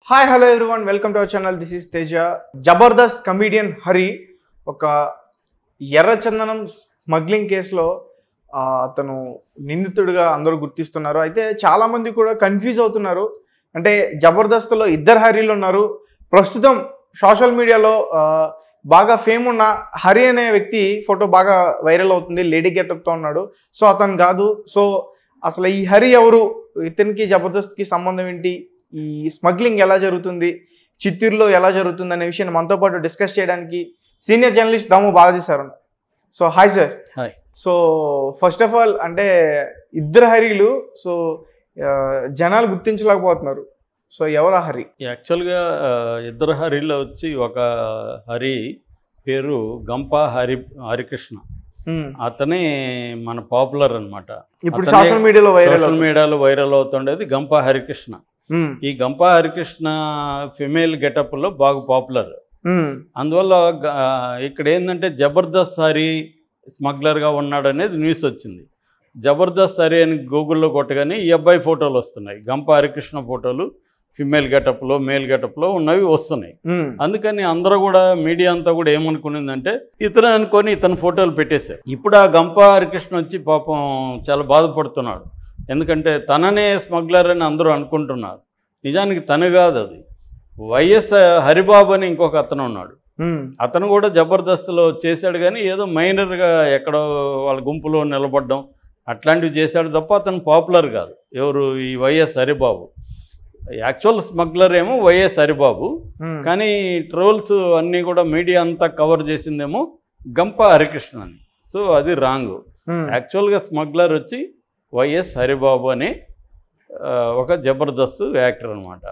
Hi hello everyone welcome to our channel this is Teja Jabardasth comedian Hari ఒక ఎర్రచందనం smuggling కేసులో ఆ, అతను నిందితుడిగా అందరూ గుర్తిస్తున్నారు అయితే చాలా మంది కూడా కన్ఫ్యూజ్ అవుతున్నారు అంటే జబర్దస్త్లో ఇద్దరు హరీలు ఉన్నారు ప్రస్తుతం సోషల్ మీడియాలో ఆ, బాగా ఫేమ్ ఉన్న హరి అనే వ్యక్తి ఫోటో బాగా వైరల్ అవుతుంది లేడీ గెటప్తో ఉన్నాడు సో అతను కాదు సో అసలు ఈ హరి ఎవరు ఇతనికి జబర్దస్త్కి సంబంధం ఏంటి ఈ స్మగ్లింగ్ ఎలా జరుగుతుంది చిత్తూరులో ఎలా జరుగుతుంది అనే విషయాన్ని మనతో పాటు డిస్కస్ చేయడానికి senior journalist Damu Balaji sir ఉన్నారు so hi sir hi so first of all అంటే ఇద్దరు హరిలు సో ఆ, జనాలు గుర్తించలేకపోతున్నారు సో ఎవరు ఆ హరి యాక్చువల్గా ఆ, ఇద్దరు హరిలో వచ్చి ఒక హరి పేరు గంప హరి హరికృష్ణ ఉమ్. అతనే మన పాపులర్ అనమాట ఇప్పుడు అతనే సోషల్ మీడియాలో వైరల్ సోషల్ మీడియాలో వైరల్ అవుతుండేది గంప హరికృష్ణ ఈ గంప హరికృష్ణ ఫిమేల్ గెటప్లో బాగా పాపులర్ అందువల్ల గ- ఇక్కడ ఏంటంటే జబర్దస్త్ హరి స్మగ్లర్గా ఉన్నాడు అనేది న్యూస్ వచ్చింది జబర్దస్త్ హరి అని గూగుల్లో కొట్టగానే ఈ అబ్బాయి ఫోటోలు వస్తున్నాయి గంప హరికృష్ణ ఫోటోలు ఫిమేల్ గెటప్లో మేల్ గెటప్లో ఉన్నవి వస్తున్నాయి అందుకని అందరూ కూడా మీడియా అంతా కూడా ఏమనుకునిందంటే ఇతను అనుకొని ఇతని ఫోటోలు పెట్టేశారు ఇప్పుడు ఆ గంప హరికృష్ణ వచ్చి పాపం చాలా బాధపడుతున్నాడు ఎందుకంటే తననే స్మగ్లర్ అని అందరూ అనుకుంటున్నారు నిజానికి తను కాదు అది వైఎస్ హరిబాబు అని ఇంకొక అతను ఉన్నాడు అతను కూడా జబర్దస్త్లో చేశాడు కానీ ఏదో మైనర్గా ఎక్కడో వాళ్ళ గుంపులో నిలబడడం అట్లాంటివి చేశాడు తప్ప అతను పాపులర్ కాదు ఎవరు ఈ వైఎస్ హరిబాబు యాక్చువల్ స్మగ్లర్ ఏమో వైఎస్ హరిబాబు కానీ ట్రోల్స్ అన్నీ కూడా మీడియా అంతా కవర్ చేసిందేమో గంప హరికృష్ణ అని సో అది రాంగ్ యాక్చువల్గా స్మగ్లర్ వచ్చి వైఎస్ హరిబాబు అనే ఆ, ఒక జబర్దస్త్ యాక్టర్ అనమాట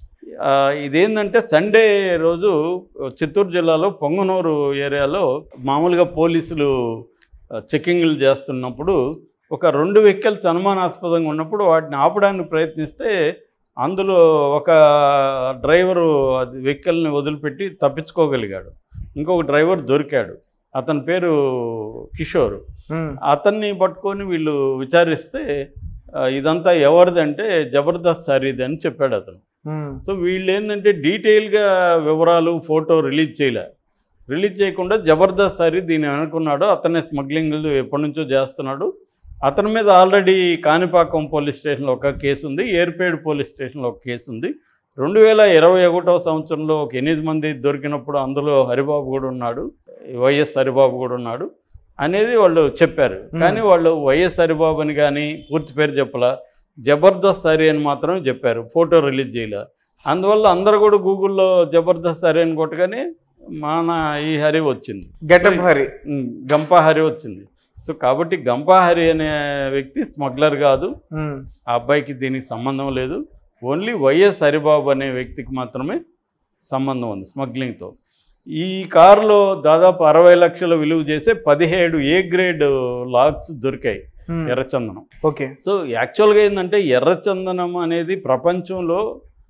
ఇదేంటంటే సండే రోజు చిత్తూరు జిల్లాలో పొంగనూరు ఏరియాలో మామూలుగా పోలీసులు ఆ, చెకింగ్లు చేస్తున్నప్పుడు ఒక రెండు వెహికల్స్ అనుమానాస్పదంగా ఉన్నప్పుడు వాటిని ఆపడానికి ప్రయత్నిస్తే అందులో ఒక డ్రైవరు అది వెహికల్ని వదిలిపెట్టి తప్పించుకోగలిగాడు ఇంకొక డ్రైవర్ దొరికాడు అతని పేరు కిషోర్ అతన్ని పట్టుకొని వీళ్ళు విచారిస్తే ఆ, ఇదంతా ఎవరిదంటే జబర్దస్త్ హరిది అని చెప్పాడు అతను సో వీళ్ళు ఏంటంటే డీటెయిల్గా వివరాలు ఫోటో రిలీజ్ చేయలే రిలీజ్ చేయకుండా జబర్దస్త్ హరి దీన్ని అనుకున్నాడు అతనే స్మగ్లింగ్ ఎప్పటి నుంచో చేస్తున్నాడు అతని మీద ఆల్రెడీ కాణిపాకం పోలీస్ స్టేషన్లో ఒక కేసు ఉంది ఏర్పేడు పోలీస్ స్టేషన్లో ఒక కేసు ఉంది రెండు వేల ఇరవై ఒకటో సంవత్సరంలో ఒక ఎనిమిది మంది దొరికినప్పుడు అందులో హరిబాబు కూడా ఉన్నాడు వైఎస్ హరిబాబు కూడా ఉన్నాడు అనేది వాళ్ళు చెప్పారు కానీ వాళ్ళు వైఎస్ హరిబాబు అని కానీ పూర్తి పేరు చెప్పలా జబర్దస్త్ హరి అని మాత్రమే చెప్పారు ఫోటో రిలీజ్ చేయలే అందువల్ల అందరూ కూడా గూగుల్లో జబర్దస్త్ హరి అని కొట్టగానే మన ఈ హరి వచ్చింది గెటప్ హరి ఉమ్, గంప హరి వచ్చింది సో కాబట్టి గంప హరి అనే వ్యక్తి స్మగ్లర్ కాదు ఆ అబ్బాయికి దీనికి సంబంధం లేదు ఓన్లీ వైఎస్ హరిబాబు అనే వ్యక్తికి మాత్రమే సంబంధం ఉంది స్మగ్లింగ్తో ఈ కారులో దాదాపు అరవై లక్షల విలువ చేసే పదిహేడు ఏ గ్రేడ్ లాగ్స్ దొరికాయి ఎర్రచందనం ఓకే సో యాక్చువల్గా ఏంటంటే ఎర్రచందనం అనేది ప్రపంచంలో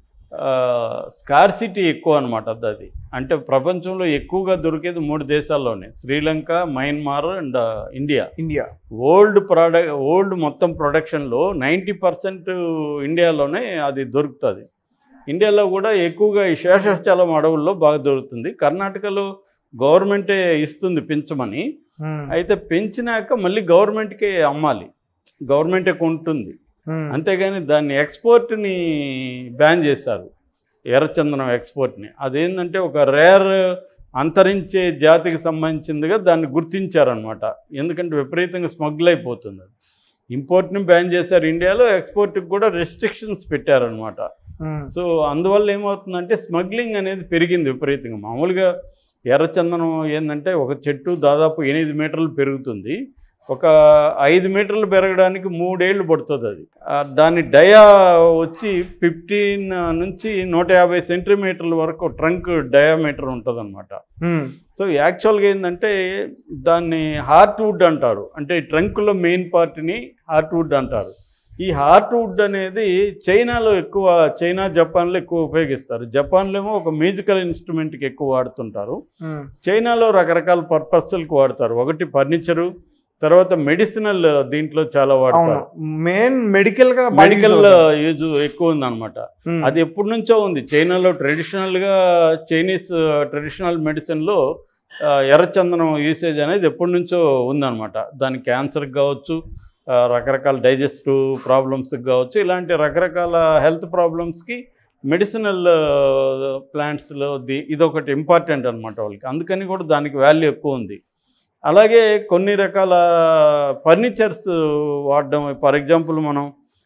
స్కార్సిటీ ఎక్కువ అనమాట అది అంటే ప్రపంచంలో ఎక్కువగా దొరికేది మూడు దేశాల్లోనే Sri Lanka Myanmar and India India old product old మొత్తం ప్రొడక్షన్లో నైంటీ పర్సెంట్ ఇండియాలోనే అది దొరుకుతుంది ఇండియాలో కూడా ఎక్కువగా ఈ శేషాచలం అడవుల్లో బాగా దొరుకుతుంది కర్ణాటకలో గవర్నమెంటే ఇస్తుంది పెంచమని అయితే పెంచినాక మళ్ళీ గవర్నమెంట్కే అమ్మాలి గవర్నమెంటే కొంటుంది అంతేగాని దాన్ని ఎక్స్పోర్ట్ని బ్యాన్ చేశారు ఎర్రచందనం ఎక్స్పోర్ట్ని అదేంటంటే ఒక రేర్ అంతరించే జాతికి సంబంధించిందిగా దాన్ని గుర్తించారనమాట ఎందుకంటే విపరీతంగా స్మగ్ల్ అయిపోతుంది అది ఇంపోర్ట్ని బ్యాన్ చేశారు ఇండియాలో ఎక్స్పోర్ట్కి కూడా రెస్ట్రిక్షన్స్ పెట్టారనమాట సో అందువల్ల ఏమవుతుందంటే స్మగ్లింగ్ అనేది పెరిగింది విపరీతంగా మామూలుగా ఎర్రచందనం ఏంటంటే ఒక చెట్టు దాదాపు ఎనిమిది మీటర్లు పెరుగుతుంది ఒక ఐదు మీటర్లు పెరగడానికి మూడేళ్ళు పడుతుంది అది ఆ, దాని డయా వచ్చి ఫిఫ్టీన్ నుంచి నూట యాభై సెంటీమీటర్ల వరకు ట్రంక్ డయామీటర్ ఉంటుంది అనమాట సో యాక్చువల్గా ఏంటంటే దాన్ని హార్ట్ వుడ్ అంటారు అంటే ట్రంక్లో మెయిన్ పార్ట్ని హార్ట్ వుడ్ అంటారు ఈ హార్ట్ వుడ్ అనేది చైనాలో ఎక్కువ చైనా జపాన్లో ఎక్కువ ఉపయోగిస్తారు జపాన్లో ఏమో ఒక మ్యూజికల్ ఇన్స్ట్రుమెంట్కి ఎక్కువ వాడుతుంటారు చైనాలో రకరకాల పర్పస్లకు వాడతారు ఒకటి ఫర్నిచరు తర్వాత మెడిసినల్ దీంట్లో చాలా అవును వాడతారు మెయిన్ మెడికల్ గా బాగా మెడికల్ use అవుతుంది. యూజ్ ఎక్కువ ఉందన్నమాట ఉమ్, అది ఎప్పటి నుంచో ఉంది చైనాలో ట్రెడిషనల్గా చైనీస్ ట్రెడిషనల్ మెడిసిన్లో ఆ, ఎర్రచందనం యూసేజ్ అనేది ఎప్పటి నుంచో ఉందన్నమాట దాని క్యాన్సర్కి కావచ్చు ఆ, రకరకాల డైజెస్టివ్ ప్రాబ్లమ్స్కి కావచ్చు ఇలాంటి రకరకాల హెల్త్ ప్రాబ్లమ్స్కి మెడిసినల్ ప్లాంట్స్లో ది ఇదొకటి ఇంపార్టెంట్ అనమాట వాళ్ళకి అందుకని కూడా దానికి వాల్యూ ఎక్కువ ఉంది అలాగే కొన్ని రకాల ఫర్నిచర్స్ వాడడం ఫర్ ఎగ్జాంపుల్ మనం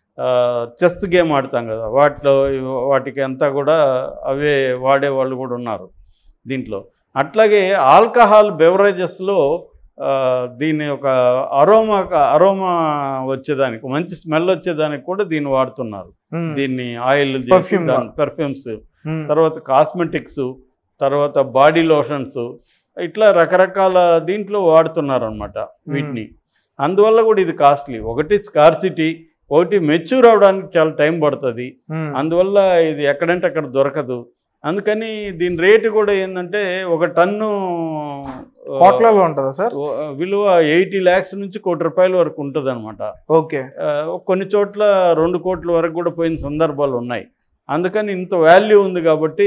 చెస్ గేమ్ ఆడతాం కదా వాటిలో వాటికి అంతా కూడా అవే వాడే వాళ్ళు కూడా ఉన్నారు దీంట్లో అట్లాగే ఆల్కహాల్ బెవరేజెస్లో దీని ఒక అరోమా అరోమా వచ్చేదానికి మంచి స్మెల్ వచ్చేదానికి కూడా దీన్ని వాడుతున్నారు ఉమ్, దీన్ని ఆయిల్ Perfume గా. పెర్ఫ్యూమ్స్ ఉమ్, తర్వాత కాస్మెటిక్స్ తర్వాత బాడీ లోషన్స్ ఇట్లా రకరకాల దీంట్లో వాడుతున్నారు అనమాట వీటిని అందువల్ల కూడా ఇది కాస్ట్లీ ఒకటి స్కార్సిటీ ఒకటి మెచ్యూర్ అవడానికి చాలా టైం పడుతుంది ఉమ్, అందువల్ల ఇది ఎక్కడంటే అక్కడ దొరకదు అందుకని దీని రేటు కూడా ఏంటంటే ఒక టన్ను ఆ, కోట్లలో ఉంటుందా సార్ ఓ- విలువ ఎయిటీ ల్యాక్స్ నుంచి కోటి రూపాయల వరకు ఉంటుంది అనమాట ఓకే కొన్ని చోట్ల రెండు కోట్ల వరకు కూడా పోయిన సందర్భాలు ఉన్నాయి అందుకని ఇంత వాల్యూ ఉంది కాబట్టి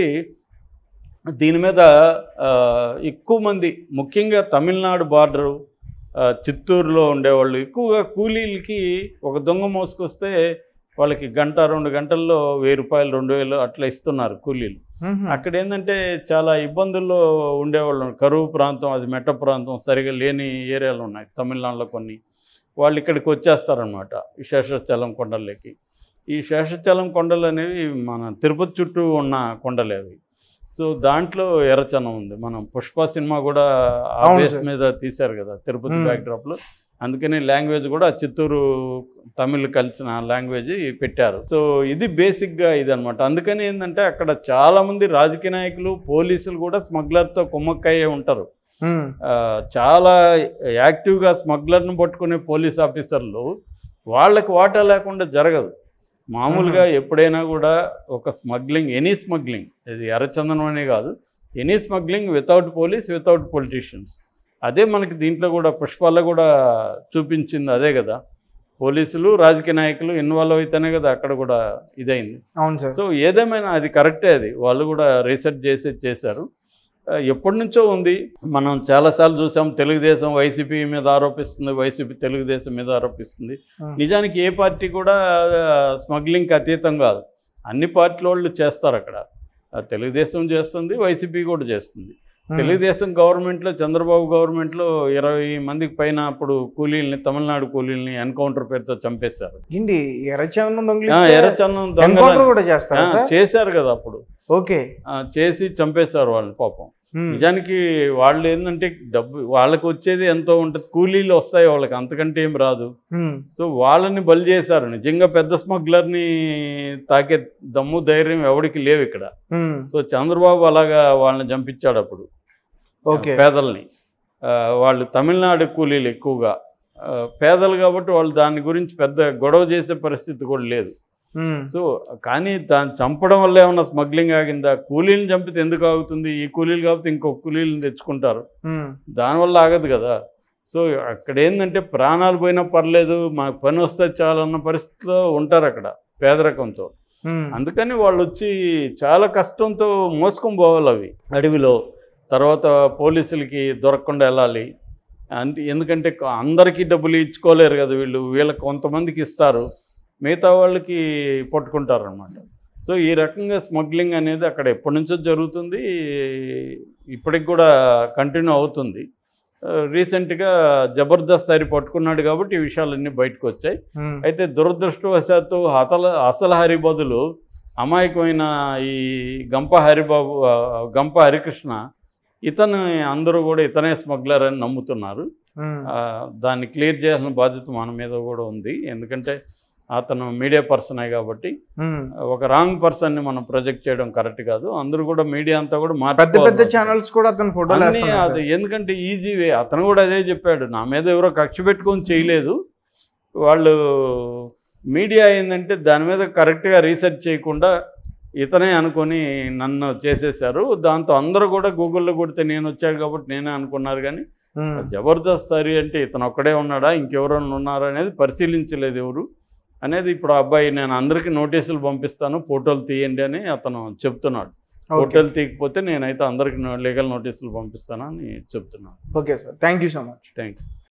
దీని మీద ఆ, ఎక్కువ మంది ముఖ్యంగా తమిళనాడు బార్డరు ఆ, చిత్తూరులో ఉండేవాళ్ళు ఎక్కువగా కూలీలకి ఒక దొంగ మోసుకొస్తే వాళ్ళకి గంట రెండు గంటల్లో వెయ్యి రూపాయలు రెండు వేలు అట్లా ఇస్తున్నారు కూలీలు ఉహు, అక్కడ ఏంటంటే చాలా ఇబ్బందుల్లో ఉండేవాళ్ళు కరువు ప్రాంతం అది మెట్ట ప్రాంతం సరిగా లేని ఏరియాలు ఉన్నాయి తమిళనాడులో కొన్ని వాళ్ళు ఇక్కడికి వచ్చేస్తారనమాట ఈ శేషాచలం కొండలకి ఈ శేషాచలం కొండలు అనేవి మన తిరుపతి చుట్టూ ఉన్న కొండలే అవి సో దాంట్లో ఎర్రచనం ఉంది మనం పుష్ప సినిమా కూడా ఆ అవును బేస్ సార్. మీద తీశారు కదా తిరుపతి మ్మ్. బ్యాక్డ్రాప్లో అందుకని లాంగ్వేజ్ కూడా చిత్తూరు తమిళ్ కలిసిన లాంగ్వేజ్ పెట్టారు సో ఇది బేసిక్గా ఇది అనమాట అందుకని ఏంటంటే అక్కడ చాలామంది రాజకీయ నాయకులు పోలీసులు కూడా స్మగ్లర్తో కుమ్మక్కయ్యే ఉంటారు ఉమ్, ఆ, చాలా యాక్టివ్గా స్మగ్లర్ను పట్టుకునే పోలీస్ ఆఫీసర్లు వాళ్ళకి వాటా లేకుండా జరగదు మామూలుగా ఎప్పుడైనా కూడా ఒక స్మగ్లింగ్ ఎనీ స్మగ్లింగ్ ఇది ఎర్రచందనం అనే కాదు any smuggling without police without politicians అదే మనకి దీంట్లో కూడా పుష్పాల్లో కూడా చూపించింది అదే కదా పోలీసులు రాజకీయ నాయకులు ఇన్వాల్వ్ అయితేనే కదా అక్కడ కూడా ఇదైంది అవును సార్ సో ఏదేమైనా అది కరెక్టే అది వాళ్ళు కూడా రీసెర్చ్ చేసి చేశారు ఆ, ఎప్పటి నుంచో ఉంది మనం చాలాసార్లు చూసాం తెలుగుదేశం వైసీపీ మీద ఆరోపిస్తుంది వైసీపీ తెలుగుదేశం మీద ఆరోపిస్తుంది ఉమ్, నిజానికి ఏ పార్టీ కూడా స్మగ్లింగ్కి అతీతం కాదు అన్ని పార్టీల వాళ్ళు చేస్తారు అక్కడ ఆ, తెలుగుదేశం చేస్తుంది వైసీపీ కూడా చేస్తుంది ఉమ్, తెలుగుదేశం గవర్నమెంట్లో చంద్రబాబు గవర్నమెంట్లో ఇరవై మందికి పైన అప్పుడు కూలీల్ని తమిళనాడు కూలీల్ని ఎన్కౌంటర్ పేరుతో చంపేశారు ఏంటి ఎర్రచందనం ఆ, దొంగిలిస్తే ఎర్రచందనం ఎన్కౌంటర్ దొంగలు కూడా చేస్తారా సార్ చేశారు కదా అప్పుడు ఓకే ఆ, చేసి చంపేశారు వాళ్ళని పాపం ఉమ్, నిజానికి వాళ్ళు ఏంటంటే డబ్బు వాళ్ళకి వచ్చేది ఎంతో ఉంటుంది కూలీలు వస్తాయి వాళ్ళకి అంతకంటే ఏం రాదు ఉమ్, సో వాళ్ళని బలి చేశారు నిజంగా పెద్ద స్మగ్లర్ని తాకే దమ్ము ధైర్యం ఎవరికి లేవు ఇక్కడ ఉమ్, సో చంద్రబాబు అలాగా వాళ్ళని చంపించాడు అప్పుడు ఓకే పేదల్ని ఆ, వాళ్ళు తమిళనాడు కూలీలు ఎక్కువగా ఆ, పేదలు కాబట్టి వాళ్ళు దాని గురించి పెద్ద గొడవ చేసే పరిస్థితి కూడా లేదు ఉమ్, సో కానీ దాన్ని చంపడం వల్ల ఏమన్నా స్మగ్లింగ్ ఆగిందా కూలీలను చంపితే ఎందుకు ఆగుతుంది ఈ కూలీలు కాబట్టి ఇంకొక కూలీలను తెచ్చుకుంటారు ఉమ్, దానివల్ల ఆగదు కదా సో అక్కడ ఏంటంటే ప్రాణాలు పోయినా పర్లేదు మాకు పని వస్తే చాలన్న పరిస్థితిలో ఉంటారు అక్కడ పేదరికంతో ఉమ్, అందుకని వాళ్ళు వచ్చి చాలా కష్టంతో మోసుకొని పోవాలి అవి అడవిలో తర్వాత పోలీసులకి దొరకకుండా వెళ్ళాలి అంతే ఎందుకంటే అందరికీ డబ్బులు ఇచ్చుకోలేరు కదా వీళ్ళు వీళ్ళకి కొంతమందికి ఇస్తారు మిగతా వాళ్ళకి పట్టుకుంటారు అనమాట సో ఈ రకంగా స్మగ్లింగ్ అనేది అక్కడ ఎప్పటి నుంచో జరుగుతుంది ఇప్పటికి కూడా కంటిన్యూ అవుతుంది రీసెంట్గా జబర్దస్త్ సారి పట్టుకున్నాడు కాబట్టి ఈ విషయాలన్నీ బయటకు వచ్చాయి ఉమ్, అయితే దురదృష్టవశాత్తు అతల అసలు హరి బదులు అమాయకమైన ఈ గంప హరిబాబు ఆ, గంప హరికృష్ణ ఇతను అందరూ కూడా ఇతనే స్మగ్లర్ అని నమ్ముతున్నారు ఉమ్, ఆ, దాన్ని క్లియర్ చేయాల్సిన బాధ్యత మన మీద కూడా ఉంది ఎందుకంటే అతను మీడియా పర్సనే కాబట్టి ఉమ్. ఒక రాంగ్ పర్సన్ని మనం ప్రొజెక్ట్ చేయడం కరెక్ట్ కాదు అందరూ కూడా మీడియా అంతా కూడా పెద్ద పెద్ద మార్చుకోవాలి. ఛానల్స్ కూడా అతను ఫోటోలు అన్నీ వేస్తున్నారు అది సార్. ఎందుకంటే ఈజీ వే అతను కూడా అదే చెప్పాడు నా మీద ఎవరో కక్ష పెట్టుకొని చేయలేదు వాళ్ళు మీడియా ఏంటంటే దాని మీద కరెక్ట్గా రీసెర్చ్ చేయకుండా ఇతనే అనుకొని నన్ను చేసేసారు దాంతో అందరూ కూడా గూగుల్లో కొడితే నేను వచ్చాడు కాబట్టి నేనే అనుకున్నారు కానీ ఉమ్. జబర్దస్త్ హరి అంటే ఇతను ఒక్కడే ఉన్నాడా ఇంకెవరైనా ఉన్నారా అనేది పరిశీలించలేదు ఎవరు అనేది ఇప్పుడు ఆ అబ్బాయి నేను అందరికీ నోటీసులు పంపిస్తాను ఫోటోలు తీయండి అని అతను చెప్తున్నాడు ఓకే ఫోటోలు తీయకపోతే నేనైతే అందరికి లీగల్ నోటీసులు పంపిస్తానని చెప్తున్నాను okay sir thank you so much thank you